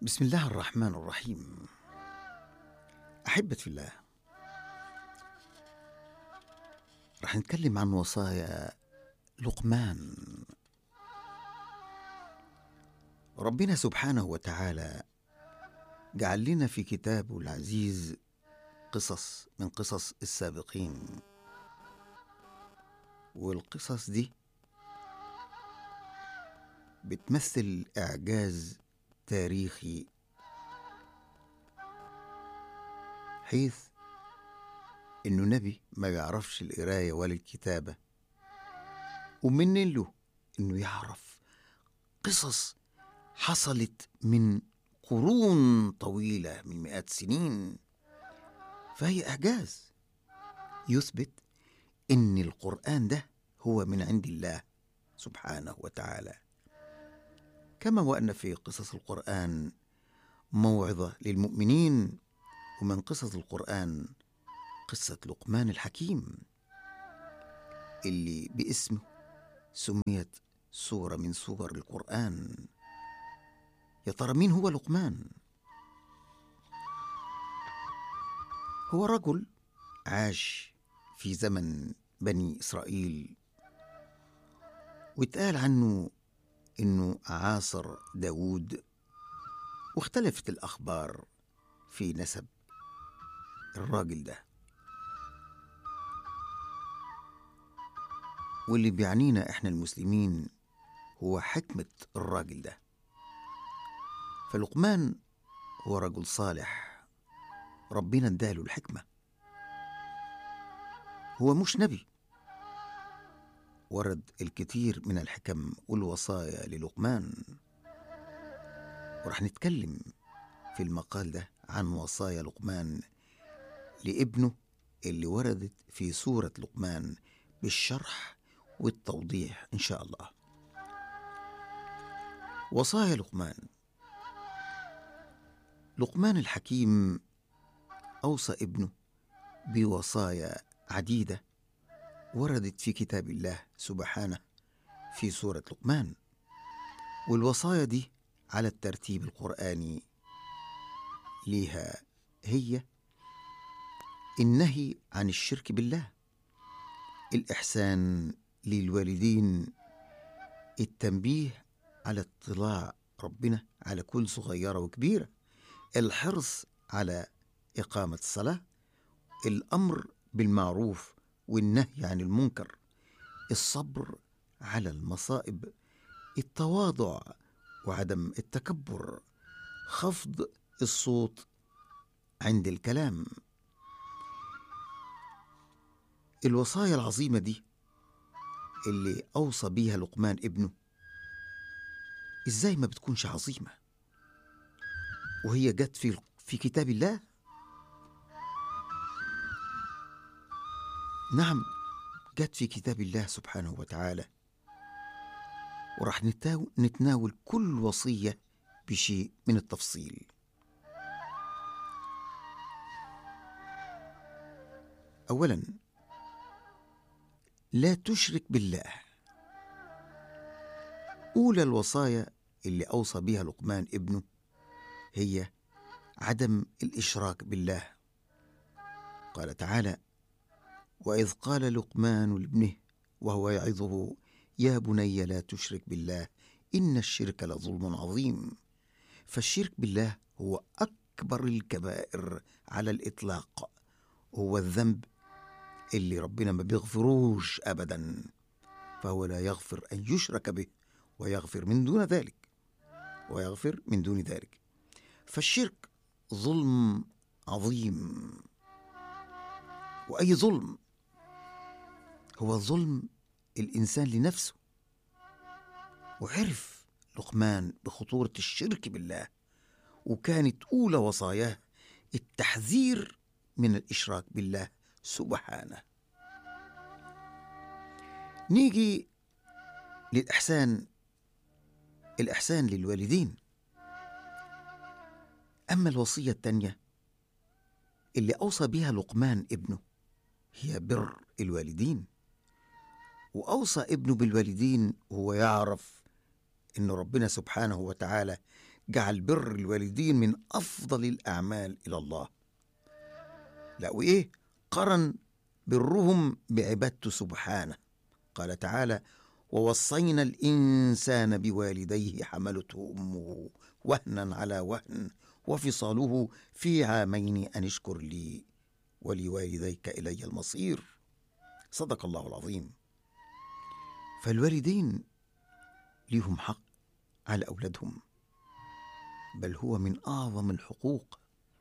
بسم الله الرحمن الرحيم أحبة في الله رح نتكلم عن وصايا لقمان ربنا سبحانه وتعالى جعل لنا في كتابه العزيز قصص من قصص السابقين والقصص دي بتمثل إعجاز تاريخي حيث إنه نبي ما بيعرفش القراية ولا الكتابة ومن له إنه يعرف قصص حصلت من قرون طويلة من مئات سنين فهي إعجاز يثبت إن القرآن ده هو من عند الله سبحانه وتعالى كما وأن في قصص القرآن موعظة للمؤمنين ومن قصص القرآن قصة لقمان الحكيم اللي باسمه سميت سورة من سور القرآن يا ترى مين هو لقمان؟ هو رجل عاش في زمن بني إسرائيل واتقال عنه إنه عاصر داود واختلفت الأخبار في نسب الراجل ده واللي بيعنينا إحنا المسلمين هو حكمة الراجل ده فلقمان هو رجل صالح ربنا اداله الحكمة هو مش نبي ورد الكثير من الحكم والوصايا للقمان ورح نتكلم في المقال ده عن وصايا لقمان لابنه اللي وردت في سورة لقمان بالشرح والتوضيح إن شاء الله وصايا لقمان لقمان الحكيم أوصى ابنه بوصايا عديدة وردت في كتاب الله سبحانه في سورة لقمان والوصايا دي على الترتيب القرآني ليها هي النهي عن الشرك بالله الإحسان للوالدين التنبيه على اطلاع ربنا على كل صغيرة وكبيرة الحرص على إقامة الصلاة الأمر بالمعروف والنهي عن المنكر الصبر على المصائب التواضع وعدم التكبر خفض الصوت عند الكلام الوصايا العظيمة دي اللي أوصى بيها لقمان ابنه إزاي ما بتكونش عظيمة وهي جت في في كتاب الله نعم جت في كتاب الله سبحانه وتعالى وراح نتاو- نتناول كل وصية بشيء من التفصيل أولا لا تشرك بالله أولى الوصايا اللي أوصى بها لقمان ابنه هي عدم الإشراك بالله قال تعالى واذ قال لقمان لابنه وهو يعظه يا بني لا تشرك بالله ان الشرك لظلم عظيم فالشرك بالله هو اكبر الكبائر على الاطلاق هو الذنب اللي ربنا ما بيغفروش ابدا فهو لا يغفر ان يشرك به ويغفر من دون ذلك ويغفر من دون ذلك فالشرك ظلم عظيم واي ظلم هو ظلم الانسان لنفسه وعرف لقمان بخطوره الشرك بالله وكانت اولى وصاياه التحذير من الاشراك بالله سبحانه نيجي للاحسان الاحسان للوالدين اما الوصيه الثانيه اللي اوصى بها لقمان ابنه هي بر الوالدين وأوصى ابنه بالوالدين وهو يعرف إن ربنا سبحانه وتعالى جعل بر الوالدين من أفضل الأعمال إلى الله لا وإيه قرن برهم بعبادته سبحانه قال تعالى ووصينا الإنسان بوالديه حملته أمه وهنا على وهن وفصاله في عامين أن اشكر لي ولوالديك إلي المصير صدق الله العظيم فالوالدين ليهم حق على أولادهم بل هو من أعظم الحقوق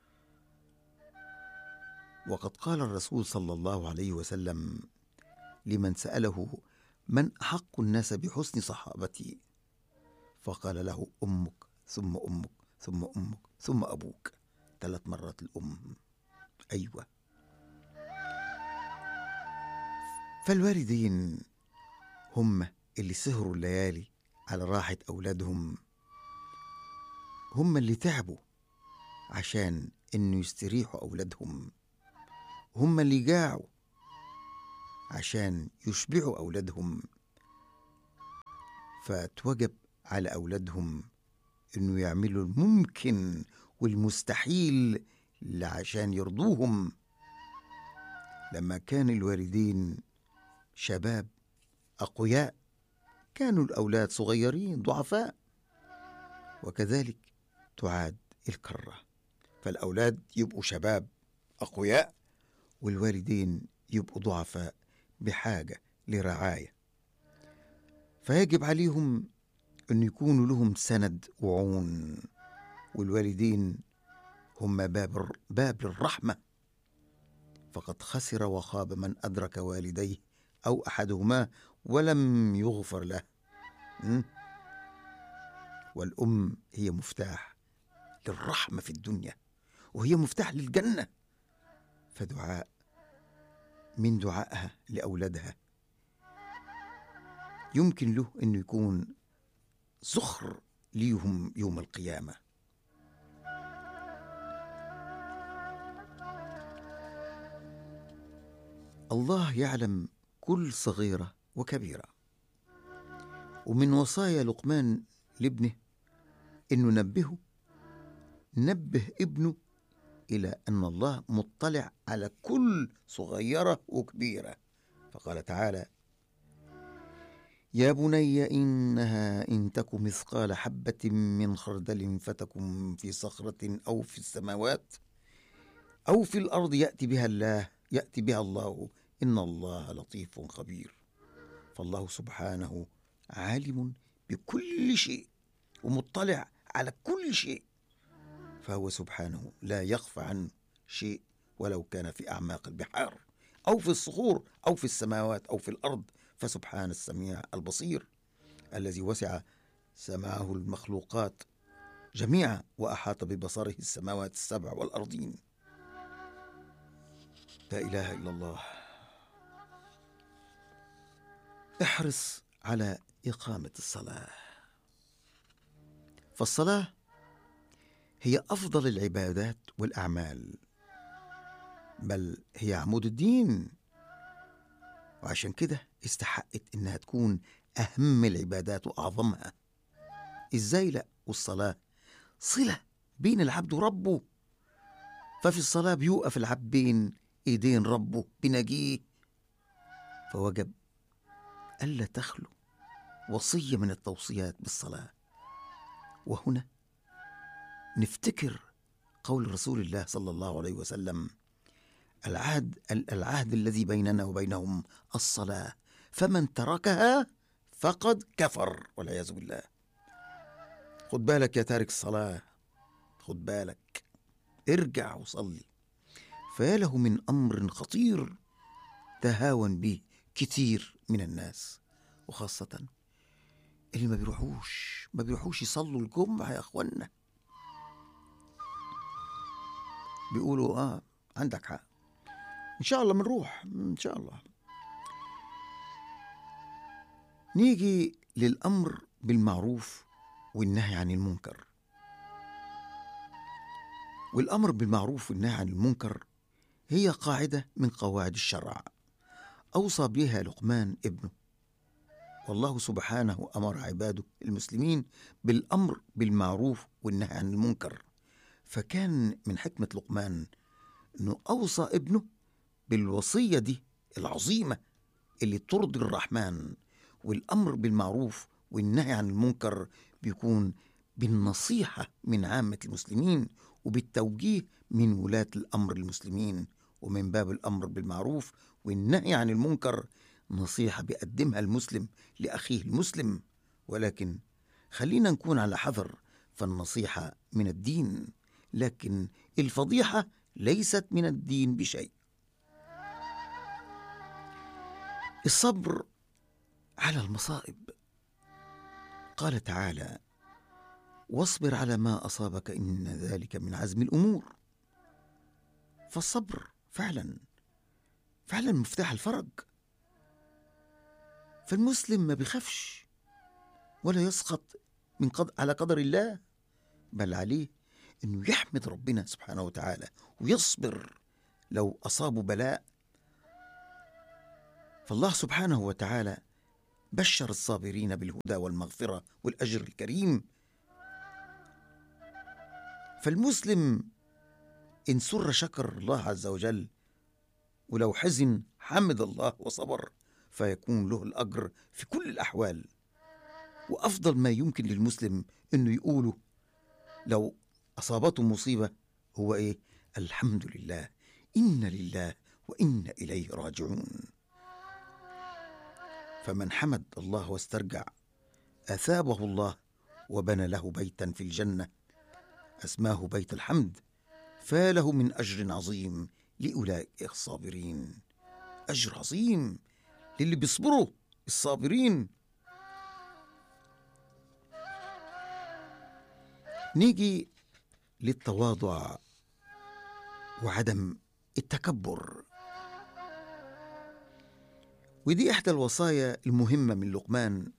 وقد قال الرسول صلى الله عليه وسلم لمن سأله من أحق الناس بحسن صحابتي فقال له أمك ثم أمك ثم أمك ثم أبوك ثلاث مرات الأم أيوة فالوالدين هم اللي سهروا الليالي على راحة أولادهم هم اللي تعبوا عشان إنه يستريحوا أولادهم هم اللي جاعوا عشان يشبعوا أولادهم فتوجب على أولادهم إنه يعملوا الممكن والمستحيل عشان يرضوهم لما كان الوالدين شباب أقوياء كانوا الأولاد صغيرين ضعفاء وكذلك تعاد الكرة فالأولاد يبقوا شباب أقوياء والوالدين يبقوا ضعفاء بحاجة لرعاية فيجب عليهم أن يكونوا لهم سند وعون والوالدين هم باب باب للرحمة فقد خسر وخاب من أدرك والديه أو أحدهما ولم يغفر له والأم هي مفتاح للرحمة في الدنيا وهي مفتاح للجنة فدعاء من دعائها لأولادها يمكن له أنه يكون زخر ليهم يوم القيامة الله يعلم كل صغيرة وكبيرة ومن وصايا لقمان لابنه انه نبهه نبه ابنه الى ان الله مطلع على كل صغيره وكبيره فقال تعالى يا بني انها ان تك مثقال حبه من خردل فتكن في صخره او في السماوات او في الارض ياتي بها الله ياتي بها الله ان الله لطيف خبير فالله سبحانه عالم بكل شيء ومطلع على كل شيء فهو سبحانه لا يخفى عنه شيء ولو كان في اعماق البحار او في الصخور او في السماوات او في الارض فسبحان السميع البصير الذي وسع سمعه المخلوقات جميعا واحاط ببصره السماوات السبع والارضين لا اله الا الله احرص على إقامة الصلاة فالصلاة هي أفضل العبادات والأعمال بل هي عمود الدين وعشان كده استحقت إنها تكون أهم العبادات وأعظمها إزاي لأ والصلاة صلة بين العبد وربه ففي الصلاة بيوقف العبد بين إيدين ربه بنجيه فوجب ألا تخلو وصية من التوصيات بالصلاة وهنا نفتكر قول رسول الله صلى الله عليه وسلم العهد العهد الذي بيننا وبينهم الصلاة فمن تركها فقد كفر والعياذ بالله خد بالك يا تارك الصلاة خد بالك ارجع وصلي فيا له من أمر خطير تهاون به كتير من الناس وخاصة اللي ما بيروحوش ما بيروحوش يصلوا الجمعة يا أخوانا بيقولوا آه عندك حق إن شاء الله بنروح إن شاء الله نيجي للأمر بالمعروف والنهي عن المنكر والأمر بالمعروف والنهي عن المنكر هي قاعدة من قواعد الشرع أوصى بها لقمان ابنه والله سبحانه امر عباده المسلمين بالامر بالمعروف والنهي عن المنكر فكان من حكمه لقمان انه اوصى ابنه بالوصيه دي العظيمه اللي ترضي الرحمن والامر بالمعروف والنهي عن المنكر بيكون بالنصيحه من عامه المسلمين وبالتوجيه من ولاه الامر المسلمين ومن باب الامر بالمعروف والنهي عن المنكر نصيحه بيقدمها المسلم لاخيه المسلم ولكن خلينا نكون على حذر فالنصيحه من الدين لكن الفضيحه ليست من الدين بشيء الصبر على المصائب قال تعالى واصبر على ما اصابك ان ذلك من عزم الامور فالصبر فعلا فعلا مفتاح الفرج فالمسلم ما بيخافش ولا يسقط من قد على قدر الله بل عليه انه يحمد ربنا سبحانه وتعالى ويصبر لو اصابه بلاء فالله سبحانه وتعالى بشر الصابرين بالهدى والمغفره والاجر الكريم فالمسلم ان سر شكر الله عز وجل ولو حزن حمد الله وصبر فيكون له الاجر في كل الاحوال وافضل ما يمكن للمسلم انه يقوله لو اصابته مصيبه هو ايه الحمد لله انا لله وانا اليه راجعون فمن حمد الله واسترجع اثابه الله وبنى له بيتا في الجنه اسماه بيت الحمد فاله من اجر عظيم لاولئك الصابرين اجر عظيم للي بيصبروا الصابرين نيجي للتواضع وعدم التكبر ودي احدى الوصايا المهمه من لقمان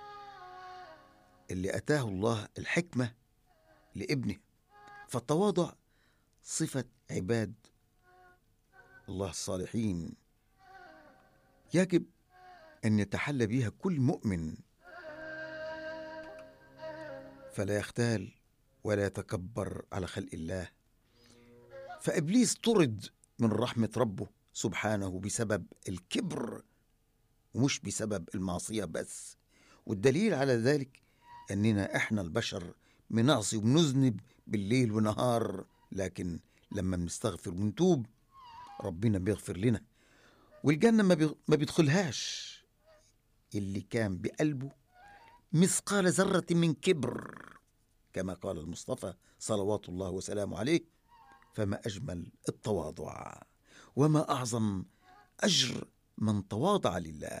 اللي اتاه الله الحكمه لابنه فالتواضع صفه عباد الله الصالحين يجب ان يتحلى بها كل مؤمن فلا يختال ولا يتكبر على خلق الله فابليس طرد من رحمه ربه سبحانه بسبب الكبر ومش بسبب المعصيه بس والدليل على ذلك اننا احنا البشر بنعصي وبنذنب بالليل ونهار لكن لما بنستغفر ونتوب ربنا بيغفر لنا والجنه ما ما بيدخلهاش اللي كان بقلبه مثقال ذره من كبر كما قال المصطفى صلوات الله وسلامه عليه فما اجمل التواضع وما اعظم اجر من تواضع لله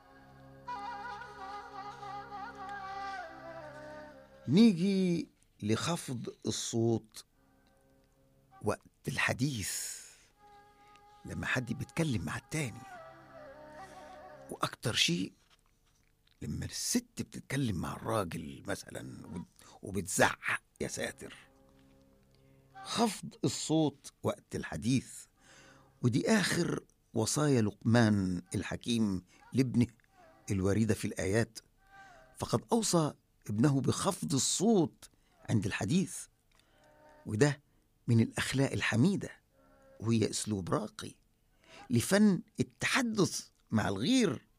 نيجي لخفض الصوت وقت الحديث لما حد بيتكلم مع التاني واكتر شيء لما الست بتتكلم مع الراجل مثلا وبتزعق يا ساتر خفض الصوت وقت الحديث ودي اخر وصايا لقمان الحكيم لابنه الوارده في الايات فقد اوصى ابنه بخفض الصوت عند الحديث وده من الاخلاق الحميده وهي اسلوب راقي لفن التحدث مع الغير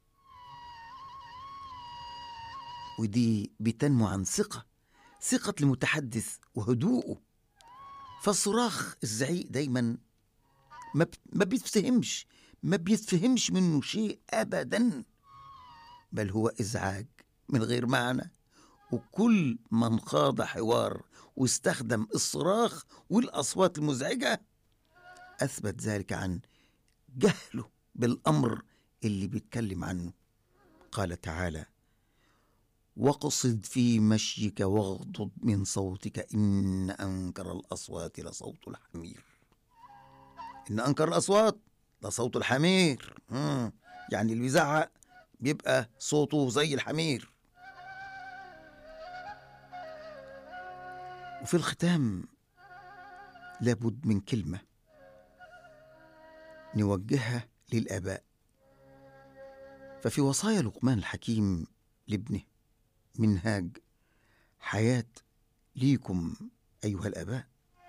ودي بتنمو عن ثقه ثقه المتحدث وهدوءه فالصراخ الزعيق دايما ما ما بيتفهمش ما بيتفهمش منه شيء ابدا بل هو ازعاج من غير معنى وكل من خاض حوار واستخدم الصراخ والاصوات المزعجه اثبت ذلك عن جهله بالامر اللي بيتكلم عنه قال تعالى واقصد في مشيك واغضض من صوتك ان انكر الاصوات لصوت الحمير ان انكر الاصوات لصوت الحمير مم. يعني اللي بيزعق بيبقى صوته زي الحمير وفي الختام لابد من كلمه نوجهها للاباء ففي وصايا لقمان الحكيم لابنه منهاج حياة ليكم أيها الآباء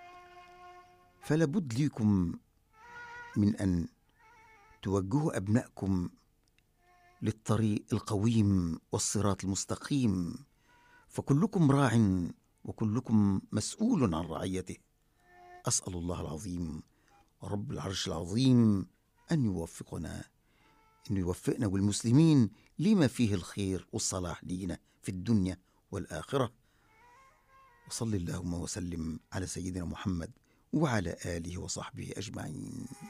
فلابد ليكم من أن توجهوا أبنائكم للطريق القويم والصراط المستقيم فكلكم راع وكلكم مسؤول عن رعيته أسأل الله العظيم رب العرش العظيم أن يوفقنا أن يوفقنا والمسلمين لما فيه الخير والصلاح لينا في الدنيا والآخرة وصل اللهم وسلم على سيدنا محمد وعلى آله وصحبه أجمعين